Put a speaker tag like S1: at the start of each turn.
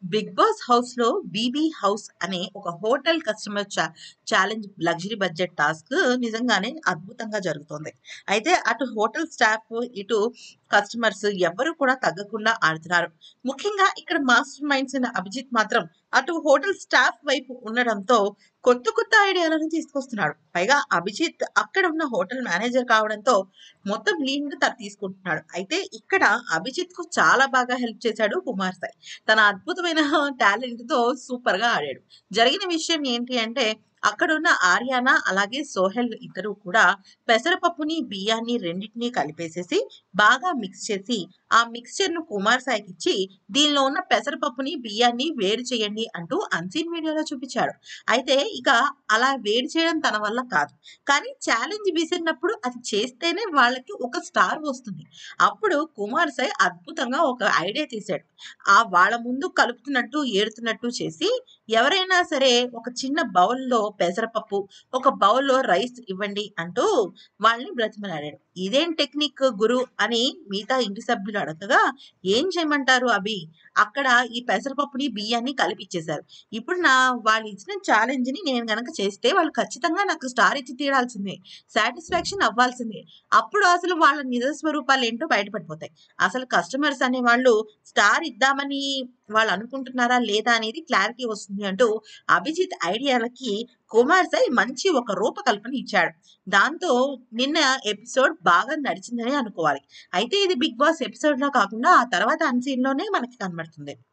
S1: Big Boss హౌస్‌లో 'BB house' అనే ఒక హోటల్ కస్టమర్ చా ఛాలెంజ్ లగ్జరీ బడ్జెట్ టాస్క్ నిజంగానే అద్భుతంగా జరుగుతోంది. అయితే అటు హోటల్ స్టాఫ్, ఇటు కస్టమర్స్ ఎవ్వరు కూడా తగ్గకుండా ఆడుతున్నారు. ముఖ్యంగా ఇక్కడ మాస్టర్ మైండ్స్ అయిన అభిజిత్ మాత్రం అటు హోటల్ స్టాఫ్ వైపు ఉండడంతో కొత్త కొత్త ఐడియాలను తీసుకొస్తున్నాడు. పైగా అభిజిత్ అక్కడ ఉన్న హోటల్ మేనేజర్ కావడంతో మొత్తం లీడ్‌ని తను తీసుకుంటున్నాడు. అయితే ఇక్కడ అభిజిత్‌కు చాలా బాగా హెల్ప్ చేశాడు కుమార్ సాయి. తన అద్భుతమైన టాలెంట్‌తో సూపర్‌గా ఆడాడు. జరిగిన విషయం ఏంటి అంటే అక్కడున్న ఆర్యానా అలాగే సోహెల్ ఇద్దరు కూడా పెసరపప్పుని, బియ్యాన్ని రెండిటిని కలిపేసేసి బాగా మిక్స్ చేసి ఆ మిక్స్చర్‌ను కుమార్ సాయికిచ్చి దీనిలో ఉన్న పెసరపప్పుని, బియ్యాన్ని వేరు చేయండి అంటూ అన్‌సీన్ వీడియోలో చూపించాడు. అయితే ఇక అలా వేడి చేయడం తన వల్ల కాదు. కానీ ఛాలెంజ్ విసిరినప్పుడు అది చేస్తేనే వాళ్ళకి ఒక స్టార్ వస్తుంది. అప్పుడు కుమార్ సాయి అద్భుతంగా ఒక ఐడియా తీశాడు. ఆ వాళ్ళ ముందు కలుపుతున్నట్టు, ఏరుతున్నట్టు చేసి ఎవరైనా సరే ఒక చిన్న బౌల్‌లో పెసరపప్పు, ఒక బౌల్‌లో రైస్ ఇవ్వండి అంటూ వాళ్ళని బ్రతిమలాడాడు. ఇదేం టెక్నిక్ గురు అని మిగతా ఇంటి సభ్యులు అడగగా ఏం చేయమంటారు అభి? అక్కడ ఈ పెసరపప్పుని, బియ్యాన్ని కలిపిచ్చేశారు. ఇప్పుడు నా వాళ్ళు ఇచ్చిన ఛాలెంజ్‌ని నేను గనక చేస్తే వాళ్ళు ఖచ్చితంగా నాకు స్టార్ ఇచ్చి తీరాల్సిందే. సాటిస్ఫాక్షన్ అవ్వాల్సిందే. అప్పుడు అసలు వాళ్ళ నిజ స్వరూపాలేంటో బయటపడిపోతాయి. అసలు కస్టమర్స్ అనేవాళ్ళు స్టార్ ఇద్దామని వాళ్ళు అనుకుంటున్నారా లేదా అనేది క్లారిటీ వస్తుంది అంటూ అభిజిత్ ఐడియాలకి కుమార్ సాయి మంచి ఒక రూపకల్పన ఇచ్చాడు. దాంతో నిన్న ఎపిసోడ్ బాగా నడిచిందనే అనుకోవాలి. అయితే ఇది బిగ్ బాస్ ఎపిసోడ్‌లో కాకుండా ఆ తర్వాత అన్‌సీన్‌లోనే మనకి కనబడుతుంది.